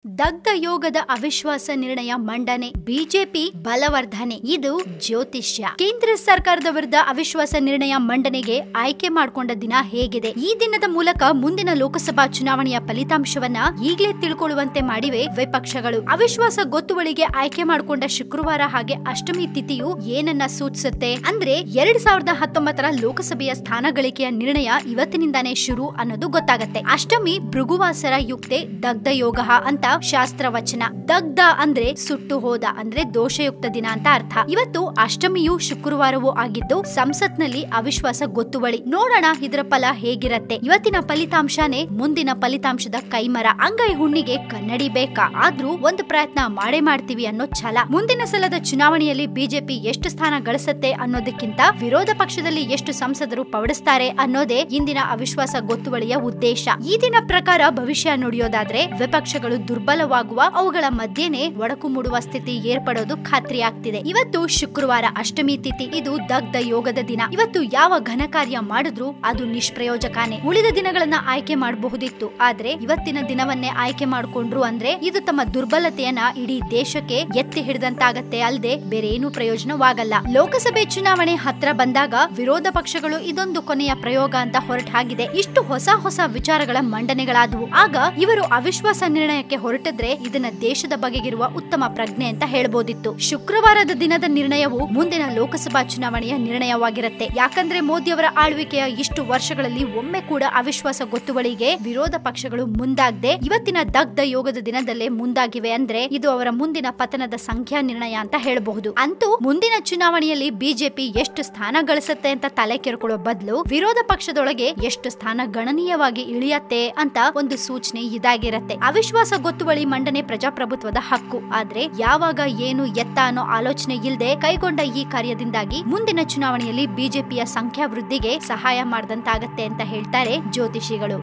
ದಗ್ಧ ಯೋಗದ ಅವಿಶ್ವಾಸ ನಿರ್ಣಯ ಮಂಡನೆ ಬಿಜೆಪಿ ಬಲವರ್ಧನೆ ಇದು ಜ್ಯೋತಿಷ್ಯ ಕೇಂದ್ರ ಸರ್ಕಾರದ ವಿರುದ್ಧ ಅವಿಶ್ವಾಸ ನಿರ್ಣಯ ಮಂಡನೆಗೆ ಆಯ್ಕೆ ಮಾಡಿಕೊಂಡ ದಿನ ಹೇಗಿದೆ ಈ ದಿನದ ಮೂಲಕ ಮುಂದಿನ ಲೋಕಸಭಾ ಚುನಾವಣೆಯ ಫಲಿತಾಂಶವನ್ನ ಈಗಲೇ ತಿಳ್ಕೊಳ್ಳುವಂತೆ ಮಾಡಿವೆ ವಿಪಕ್ಷಗಳು ಅವಿಶ್ವಾಸ ಗೊತ್ತುವಳಿಗೆ ಆಯ್ಕೆ ಮಾಡಿಕೊಂಡ ಶುಕ್ರವಾರ ಹಾಗೆ ಅಷ್ಟಮಿ ತಿಥಿಯು ಏನನ್ನ ಸೂಚಿಸುತ್ತೆ ಅಂದ್ರೆ ಎರಡ್ ಸಾವಿರದ ಹತ್ತೊಂಬತ್ತರ ಲೋಕಸಭೆಯ ಸ್ಥಾನ ಗಳಿಕೆಯ ನಿರ್ಣಯ ಇವತ್ತಿನಿಂದಾನೇ ಶುರು ಅನ್ನೋದು ಗೊತ್ತಾಗತ್ತೆ ಅಷ್ಟಮಿ ಭೃಗುವಾಸರ ಯುಕ್ತೆ ದಗ್ಧ ಯೋಗ ಅಂತ ಶಾಸ್ತ್ರ ವಚನ ದಗ್ಧ ಅಂದ್ರೆ ಸುಟ್ಟು ಹೋದ ಅಂದ್ರೆ ದೋಷಯುಕ್ತ ದಿನ ಅಂತ ಅರ್ಥ ಇವತ್ತು ಅಷ್ಟಮಿಯು ಶುಕ್ರವಾರವೂ ಆಗಿದ್ದು ಸಂಸತ್ನಲ್ಲಿ ಅವಿಶ್ವಾಸ ಗೊತ್ತುವಳಿ ನೋಡೋಣ ಇದರ ಫಲ ಹೇಗಿರತ್ತೆ ಇವತ್ತಿನ ಫಲಿತಾಂಶನೇ ಮುಂದಿನ ಫಲಿತಾಂಶದ ಕೈಮರ ಅಂಗೈ ಹುಣ್ಣಿಗೆ ಕನ್ನಡಿ ಬೇಕಾ ಆದ್ರೂ ಒಂದು ಪ್ರಯತ್ನ ಮಾಡೇ ಮಾಡ್ತೀವಿ ಅನ್ನೋ ಛಲ ಮುಂದಿನ ಸಲದ ಚುನಾವಣೆಯಲ್ಲಿ ಬಿಜೆಪಿ ಎಷ್ಟು ಸ್ಥಾನ ಗಳಿಸತ್ತೆ ಅನ್ನೋದಕ್ಕಿಂತ ವಿರೋಧ ಪಕ್ಷದಲ್ಲಿ ಎಷ್ಟು ಸಂಸದರು ಪವಡಿಸ್ತಾರೆ ಅನ್ನೋದೇ ಇಂದಿನ ಅವಿಶ್ವಾಸ ಗೊತ್ತುವಳಿಯ ಉದ್ದೇಶ ಈ ದಿನ ಪ್ರಕಾರ ಭವಿಷ್ಯ ನುಡಿಯೋದಾದ್ರೆ ವಿಪಕ್ಷಗಳು ದುರ್ಬಲವಾಗುವ ಅವುಗಳ ಮಧ್ಯೆನೆ ಒಡಕು ಮೂಡುವ ಸ್ಥಿತಿ ಏರ್ಪಡೋದು ಖಾತ್ರಿಯಾಗ್ತಿದೆ ಇವತ್ತು ಶುಕ್ರವಾರ ಅಷ್ಟಮಿ ತಿಥಿ ಇದು ದಗ್ಧ ಯೋಗದ ದಿನ ಇವತ್ತು ಯಾವ ಘನ ಕಾರ್ಯ ಮಾಡಿದ್ರು ಅದು ನಿಷ್ಪ್ರಯೋಜಕಾನೆ ಉಳಿದ ದಿನಗಳನ್ನ ಆಯ್ಕೆ ಮಾಡಬಹುದಿತ್ತು ಆದ್ರೆ ಇವತ್ತಿನ ದಿನವನ್ನೇ ಆಯ್ಕೆ ಮಾಡಿಕೊಂಡ್ರು ಅಂದ್ರೆ ಇದು ತಮ್ಮ ದುರ್ಬಲತೆಯನ್ನ ಇಡೀ ದೇಶಕ್ಕೆ ಎತ್ತಿ ಹಿಡಿದಂತಾಗತ್ತೆ ಅಲ್ಲದೆ ಬೇರೆ ಏನು ಪ್ರಯೋಜನವಾಗಲ್ಲ ಲೋಕಸಭೆ ಚುನಾವಣೆ ಹತ್ರ ಬಂದಾಗ ವಿರೋಧ ಪಕ್ಷಗಳು ಇದೊಂದು ಕೊನೆಯ ಪ್ರಯೋಗ ಅಂತ ಹೊರಟಾಗಿದೆ ಇಷ್ಟು ಹೊಸ ಹೊಸ ವಿಚಾರಗಳ ಮಂಡನೆಗಳಾದವು ಆಗ ಇವರು ಅವಿಶ್ವಾಸ ನಿರ್ಣಯಕ್ಕೆ ಹೊರಟಿದ್ರೆ ಇದನ್ನ ದೇಶದ ಬಗೆಗಿರುವ ಉತ್ತಮ ಪ್ರಜ್ಞೆ ಅಂತ ಹೇಳ್ಬೋದಿತ್ತು ಶುಕ್ರವಾರದ ದಿನದ ನಿರ್ಣಯವು ಮುಂದಿನ ಲೋಕಸಭಾ ಚುನಾವಣೆಯ ನಿರ್ಣಯವಾಗಿರುತ್ತೆ ಯಾಕಂದ್ರೆ ಮೋದಿ ಅವರ ಆಳ್ವಿಕೆಯ ಇಷ್ಟು ವರ್ಷಗಳಲ್ಲಿ ಒಮ್ಮೆ ಕೂಡ ಅವಿಶ್ವಾಸ ಗೊತ್ತುವಳಿಗೆ ವಿರೋಧ ಪಕ್ಷಗಳು ಮುಂದಾಗದೆ ಇವತ್ತಿನ ದಗ್ಧ ಯೋಗದ ದಿನದಲ್ಲೇ ಮುಂದಾಗಿವೆ ಅಂದ್ರೆ ಇದು ಅವರ ಮುಂದಿನ ಪತನದ ಸಂಖ್ಯಾ ನಿರ್ಣಯ ಅಂತ ಹೇಳಬಹುದು ಅಂತೂ ಮುಂದಿನ ಚುನಾವಣೆಯಲ್ಲಿ ಬಿಜೆಪಿ ಎಷ್ಟು ಸ್ಥಾನ ಗಳಿಸುತ್ತೆ ಅಂತ ತಲೆ ಕೆರ್ಕೊಳ್ಳೋ ಬದಲು ವಿರೋಧ ಪಕ್ಷದೊಳಗೆ ಎಷ್ಟು ಸ್ಥಾನ ಗಣನೀಯವಾಗಿ ಇಳಿಯತ್ತೆ ಅಂತ ಒಂದು ಸೂಚನೆ ಇದಾಗಿರತ್ತೆ ಅವಿಶ್ವಾಸ ಗೊತ್ತುವಳಿ ಮಂಡನೆ ಪ್ರಜಾಪ್ರಭುತ್ವದ ಹಕ್ಕು ಆದ್ರೆ ಯಾವಾಗ ಏನು ಎತ್ತ ಅನ್ನೋ ಆಲೋಚನೆ ಇಲ್ಲದೆ ಕೈಗೊಂಡ ಈ ಕಾರ್ಯದಿಂದಾಗಿ ಮುಂದಿನ ಚುನಾವಣೆಯಲ್ಲಿ ಬಿಜೆಪಿಯ ಸಂಖ್ಯಾ ವೃದ್ಧಿಗೆ ಸಹಾಯ ಮಾಡಿದಂತಾಗತ್ತೆ ಅಂತ ಹೇಳ್ತಾರೆ ಜ್ಯೋತಿಷಿಗಳು